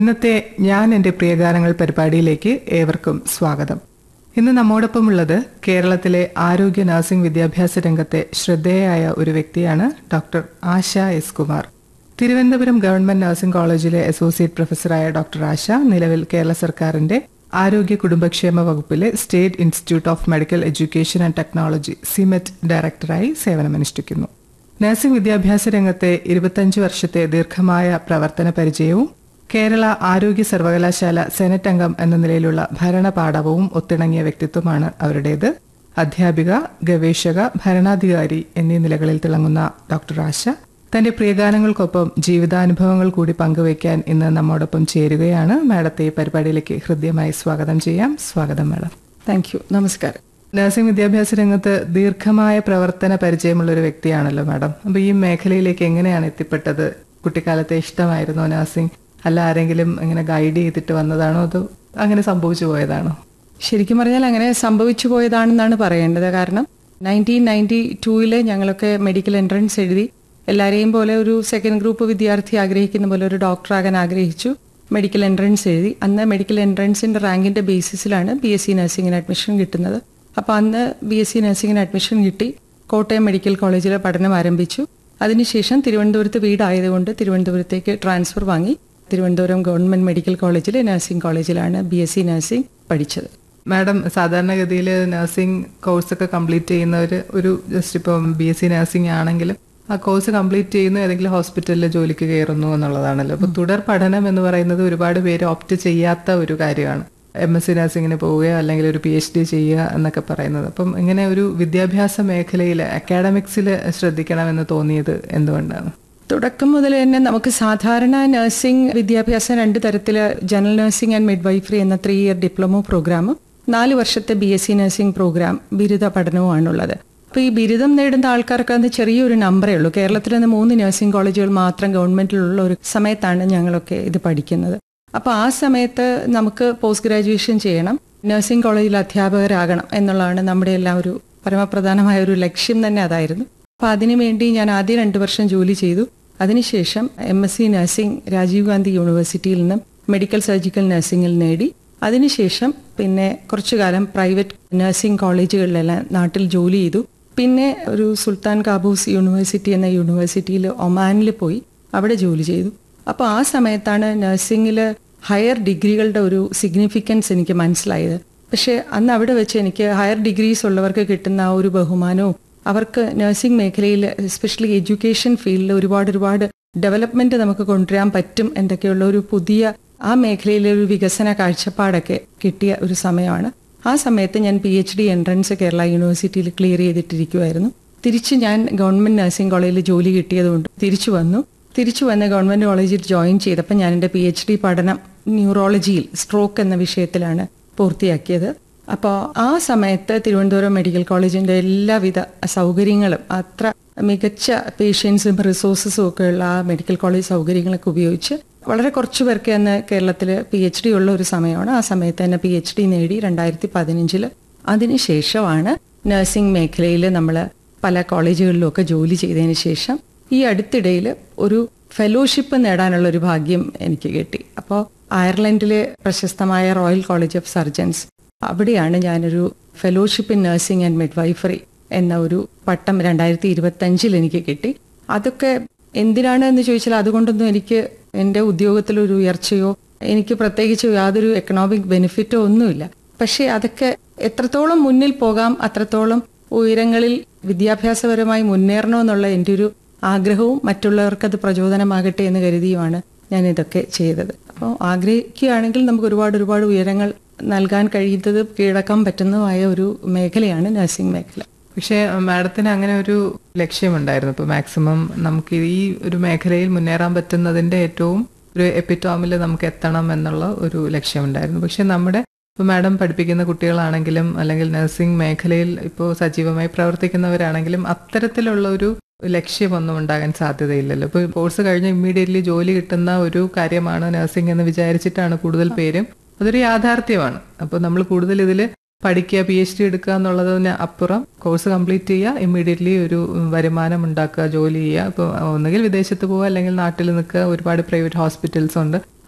ഇന്നത്തെ ഞാൻ എൻ്റെ പ്രിയഗാനങ്ങൾ പരിപാടിയിലേക്ക് ഏവർക്കും സ്വാഗതം ഇന്ന് നമ്മോടൊപ്പമുള്ളത് കേരളത്തിലെ ആരോഗ്യ നഴ്സിംഗ് വിദ്യാഭ്യാസ രംഗത്തെ ശ്രദ്ധേയായ ഒരു വ്യക്തിയാണ് doctor Asha S Kumar Thiruvananthapuram government nursing കോളേജിലെ അസോസിയേറ്റ് പ്രൊഫസറായ ഡോക്ടർ ആശ നിലവിൽ കേരള സർക്കാരിന്റെ ആരോഗ്യ കുടുംബക്ഷേമ വകുപ്പിലെ state institute of medical education and technology SIMET ഡയറക്ടറായി സേവനമനുഷ്ഠിക്കുന്നു നഴ്സിംഗ് വിദ്യാഭ്യാസ രംഗത്തെ ഇരുപത്തഞ്ച് വർഷത്തെ ദീർഘമായ പ്രവർത്തന പരിചയവും കേരള ആരോഗ്യ സർവകലാശാല സെനറ്റ് അംഗം എന്ന നിലയിലുള്ള ഭരണപാഠവും ഒത്തിണങ്ങിയ വ്യക്തിത്വമാണ് അവരുടേത് അധ്യാപിക ഗവേഷക ഭരണാധികാരി എന്നീ നിലകളിൽ തിളങ്ങുന്ന ഡോക്ടർ ആശ തന്റെ പ്രിയഗാനങ്ങൾക്കൊപ്പം ജീവിതാനുഭവങ്ങൾ കൂടി പങ്കുവയ്ക്കാൻ ഇന്ന് നമ്മോടൊപ്പം ചേരുകയാണ് മാഡത്തെ ഈ പരിപാടിയിലേക്ക് ഹൃദ്യമായി സ്വാഗതം ചെയ്യാം സ്വാഗതം മാഡം താങ്ക് യു നമസ്കാരം നഴ്സിംഗ് വിദ്യാഭ്യാസ രംഗത്ത് ദീർഘമായ പ്രവർത്തന പരിചയമുള്ള ഒരു വ്യക്തിയാണല്ലോ മാഡം അപ്പൊ ഈ മേഖലയിലേക്ക് എങ്ങനെയാണ് എത്തിപ്പെട്ടത് കുട്ടിക്കാലത്തെ ഇഷ്ടമായിരുന്നോ നഴ്സിംഗ് അല്ല ആരെങ്കിലും ഇങ്ങനെ ഗൈഡ് ചെയ്തിട്ട് വന്നതാണോ അതോ അങ്ങനെ സംഭവിച്ചു പോയതാണോ ശരിക്കും പറഞ്ഞാൽ അങ്ങനെ സംഭവിച്ചു പോയതാണെന്നാണ് പറയേണ്ടത് കാരണം നയൻറ്റീൻ നയൻറ്റി ടൂവില് ഞങ്ങളൊക്കെ മെഡിക്കൽ എൻട്രൻസ് എഴുതി എല്ലാവരെയും പോലെ ഒരു സെക്കൻഡ് ഗ്രൂപ്പ് വിദ്യാർത്ഥി ആഗ്രഹിക്കുന്ന പോലെ ഒരു ഡോക്ടറാകാൻ ആഗ്രഹിച്ചു മെഡിക്കൽ എൻട്രൻസ് എഴുതി അന്ന് മെഡിക്കൽ എൻട്രൻസിന്റെ റാങ്കിന്റെ ബേസിസിലാണ് ബി എസ് സി നഴ്സിംഗിന് അഡ്മിഷൻ കിട്ടുന്നത് അപ്പോൾ അന്ന് ബി എസ് സി നഴ്സിംഗിന് അഡ്മിഷൻ കിട്ടി കോട്ടയം മെഡിക്കൽ കോളേജിൽ പഠനം ആരംഭിച്ചു അതിനുശേഷം തിരുവനന്തപുരത്ത് വീടായതുകൊണ്ട് തിരുവനന്തപുരത്തേക്ക് ട്രാൻസ്ഫർ വാങ്ങി തിരുവനന്തപുരം ഗവൺമെന്റ് മെഡിക്കൽ കോളേജിലെ നഴ്സിംഗ് കോളേജിലാണ് ബി എസ് സി നഴ്സിംഗ് പഠിച്ചത് മാഡം സാധാരണഗതിയിൽ നഴ്സിംഗ് കോഴ്സൊക്കെ കംപ്ലീറ്റ് ചെയ്യുന്നവർ ഒരു ജസ്റ്റ് ഇപ്പം ബി എസ് സി നഴ്സിംഗ് ആണെങ്കിലും ആ കോഴ്സ് കംപ്ലീറ്റ് ചെയ്യുന്നു ഏതെങ്കിലും ഹോസ്പിറ്റലിൽ ജോലിക്ക് കയറുന്നു എന്നുള്ളതാണല്ലോ അപ്പൊ തുടർ പഠനം എന്ന് പറയുന്നത് ഒരുപാട് പേര് ഓപ്റ്റ് ചെയ്യാത്ത ഒരു കാര്യമാണ് എം എസ് സി നഴ്സിംഗിന് പോവുകയോ അല്ലെങ്കിൽ ഒരു പി എച്ച് ഡി ചെയ്യുക എന്നൊക്കെ പറയുന്നത് അപ്പം ഇങ്ങനെ ഒരു വിദ്യാഭ്യാസ മേഖലയിൽ അക്കാഡമിക്സിൽ ശ്രദ്ധിക്കണമെന്ന് തോന്നിയത് എന്തുകൊണ്ടാണ് തുടക്കം മുതൽ തന്നെ നമുക്ക് സാധാരണ നഴ്സിംഗ് വിദ്യാഭ്യാസം രണ്ട് തരത്തിൽ ജനറൽ നഴ്സിംഗ് ആൻഡ് മിഡ്വൈഫറി എന്ന ത്രീ ഇയർ ഡിപ്ലോമ പ്രോഗ്രാമും നാല് വർഷത്തെ B S C nursing programme ബിരുദ പഠനവുമാണുള്ളത് അപ്പോൾ ഈ ബിരുദം നേടുന്ന ആൾക്കാർക്ക് അത് ചെറിയൊരു നമ്പറേ ഉള്ളൂ കേരളത്തിൽ നിന്ന് മൂന്ന് നഴ്സിംഗ് കോളേജുകൾ മാത്രം ഗവൺമെന്റിലുള്ള ഒരു സമയത്താണ് ഞങ്ങളൊക്കെ ഇത് പഠിക്കുന്നത് അപ്പോൾ ആ സമയത്ത് നമുക്ക് പോസ്റ്റ് ഗ്രാജുവേഷൻ ചെയ്യണം നഴ്സിംഗ് കോളേജിൽ അധ്യാപകരാകണം എന്നുള്ളതാണ് നമ്മുടെ എല്ലാം ഒരു പരമപ്രധാനമായ ഒരു ലക്ഷ്യം തന്നെ അതായിരുന്നു അപ്പോൾ അതിനുവേണ്ടി ഞാൻ ആദ്യം രണ്ട് വർഷം ജോലി ചെയ്തു അതിനുശേഷം M S C nursing Rajiv Gandhi യൂണിവേഴ്സിറ്റിയിൽ നിന്നും മെഡിക്കൽ സർജിക്കൽ നഴ്സിംഗിൽ നേടി അതിനുശേഷം പിന്നെ കുറച്ചു കാലം പ്രൈവറ്റ് നഴ്സിംഗ് കോളേജുകളിലെല്ലാം നാട്ടിൽ ജോലി ചെയ്തു പിന്നെ ഒരു സുൽത്താൻ കാബൂസ് യൂണിവേഴ്സിറ്റി എന്ന യൂണിവേഴ്സിറ്റിയിൽ ഒമാനിൽ പോയി അവിടെ ജോലി ചെയ്തു അപ്പോൾ ആ സമയത്താണ് നഴ്സിംഗിൽ ഹയർ ഡിഗ്രികളുടെ ഒരു സിഗ്നിഫിക്കൻസ് എനിക്ക് മനസ്സിലായത് പക്ഷേ അന്ന് അവിടെ വെച്ച് എനിക്ക് ഹയർ ഡിഗ്രീസ് ഉള്ളവർക്ക് കിട്ടുന്ന ആ ഒരു ബഹുമാനവും അവർക്ക് നഴ്സിംഗ് മേഖലയിൽ എസ്പെഷ്യലി എഡ്യൂക്കേഷൻ ഫീൽഡിൽ ഒരുപാട് ഒരുപാട് ഡെവലപ്മെന്റ് നമുക്ക് കൊണ്ടുവരാൻ പറ്റും എന്തൊക്കെയുള്ള ഒരു പുതിയ ആ മേഖലയിലെ ഒരു വികസന കാഴ്ചപ്പാടൊക്കെ കിട്ടിയ ഒരു സമയമാണ് ആ സമയത്ത് ഞാൻ P H D entrance Kerala യൂണിവേഴ്സിറ്റിയിൽ ക്ലിയർ ചെയ്തിട്ടിരിക്കുമായിരുന്നു തിരിച്ച് ഞാൻ ഗവൺമെന്റ് നഴ്സിംഗ് കോളേജിൽ ജോലി കിട്ടിയതുകൊണ്ട് തിരിച്ചു വന്നു തിരിച്ചു വന്ന് ഗവൺമെന്റ് കോളേജിൽ ജോയിൻ ചെയ്തപ്പോൾ ഞാൻ എൻ്റെ പി എച്ച് ഡി പഠനം ന്യൂറോളജിയിൽ സ്ട്രോക്ക് എന്ന വിഷയത്തിലാണ് പൂർത്തിയാക്കിയത് അപ്പോൾ ആ സമയത്ത് തിരുവനന്തപുരം മെഡിക്കൽ കോളേജിന്റെ എല്ലാവിധ സൗകര്യങ്ങളും അത്ര മികച്ച പേഷ്യൻസും റിസോഴ്സസും ഒക്കെ ഉള്ള ആ മെഡിക്കൽ കോളേജ് സൗകര്യങ്ങളൊക്കെ ഉപയോഗിച്ച് വളരെ കുറച്ചു പേർക്ക് അന്ന് കേരളത്തിൽ പി എച്ച് ഡി ഉള്ള ഒരു സമയമാണ് ആ സമയത്ത് തന്നെ പി എച്ച് ഡി നേടി രണ്ടായിരത്തി പതിനഞ്ചില് അതിനുശേഷമാണ് നഴ്സിംഗ് മേഖലയിൽ നമ്മൾ പല കോളേജുകളിലും ഒക്കെ ജോലി ചെയ്തതിന് ശേഷം ഈ അടുത്തിടയിൽ ഒരു ഫെലോഷിപ്പ് നേടാനുള്ള ഒരു ഭാഗ്യം എനിക്ക് കിട്ടി അപ്പോൾ അയർലൻഡിലെ പ്രശസ്തമായ റോയൽ കോളേജ് ഓഫ് സർജൻസ് അവിടെയാണ് ഞാനൊരു fellowship in nursing and midwifery എന്ന ഒരു പട്ടം രണ്ടായിരത്തി ഇരുപത്തി അഞ്ചിൽ എനിക്ക് കിട്ടി അതൊക്കെ എന്തിനാണ് എന്ന് ചോദിച്ചാൽ അതുകൊണ്ടൊന്നും എനിക്ക് എൻ്റെ ഉദ്യോഗത്തിൽ ഒരു ഉയർച്ചയോ എനിക്ക് പ്രത്യേകിച്ച് യാതൊരു എക്കണോമിക് ബെനിഫിറ്റോ ഒന്നുമില്ല പക്ഷേ അതൊക്കെ എത്രത്തോളം മുന്നിൽ പോകാം അത്രത്തോളം ഉയരങ്ങളിൽ വിദ്യാഭ്യാസപരമായി മുന്നേറണമെന്നുള്ള എൻ്റെ ഒരു ആഗ്രഹവും മറ്റുള്ളവർക്ക് അത് പ്രചോദനമാകട്ടെ എന്ന് കരുതിയുമാണ് ഞാൻ ഇതൊക്കെ ചെയ്തത് അപ്പോൾ ആഗ്രഹിക്കുകയാണെങ്കിൽ നമുക്ക് ഒരുപാട് ഒരുപാട് ഉയരങ്ങൾ നൽകാൻ കഴിയുന്നത് കീഴടക്കാൻ പറ്റുന്നതുമായ ഒരു മേഖലയാണ് നഴ്സിംഗ് മേഖല പക്ഷേ മാഡത്തിന് അങ്ങനെ ഒരു ലക്ഷ്യമുണ്ടായിരുന്നു ഇപ്പൊ മാക്സിമം നമുക്ക് ഈ ഒരു മേഖലയിൽ മുന്നേറാൻ പറ്റുന്നതിന്റെ ഏറ്റവും ഒരു എപ്പിറ്റോമിൽ നമുക്ക് എത്തണം എന്നുള്ള ഒരു ലക്ഷ്യമുണ്ടായിരുന്നു പക്ഷെ നമ്മുടെ ഇപ്പോൾ മാഡം പഠിപ്പിക്കുന്ന കുട്ടികളാണെങ്കിലും അല്ലെങ്കിൽ നഴ്സിംഗ് മേഖലയിൽ ഇപ്പോൾ സജീവമായി പ്രവർത്തിക്കുന്നവരാണെങ്കിലും അത്തരത്തിലുള്ള ഒരു ലക്ഷ്യമൊന്നും ഉണ്ടാകാൻ സാധ്യതയില്ലല്ലോ ഇപ്പോൾ കോഴ്സ് കഴിഞ്ഞ് ഇമ്മീഡിയറ്റ്ലി ജോലി കിട്ടുന്ന ഒരു കാര്യമാണ് നഴ്സിംഗ് എന്ന് വിചാരിച്ചിട്ടാണ് കൂടുതൽ പേരും അതൊരു യാഥാർത്ഥ്യമാണ് അപ്പോൾ നമ്മൾ കൂടുതൽ ഇതിൽ പഠിക്കുക പി എച്ച് ഡി എടുക്കുക എന്നുള്ളതിന് അപ്പുറം കോഴ്സ് കംപ്ലീറ്റ് ചെയ്യുക ഇമ്മീഡിയറ്റ്ലി ഒരു വരുമാനം ഉണ്ടാക്കുക ജോലി ചെയ്യുക ഇപ്പോൾ ഒന്നുകിൽ വിദേശത്ത് പോവുക അല്ലെങ്കിൽ നാട്ടിൽ നിൽക്കുക ഒരുപാട് പ്രൈവറ്റ് ഹോസ്പിറ്റൽസ് ഉണ്ട്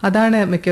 അതാണ് മിക്ക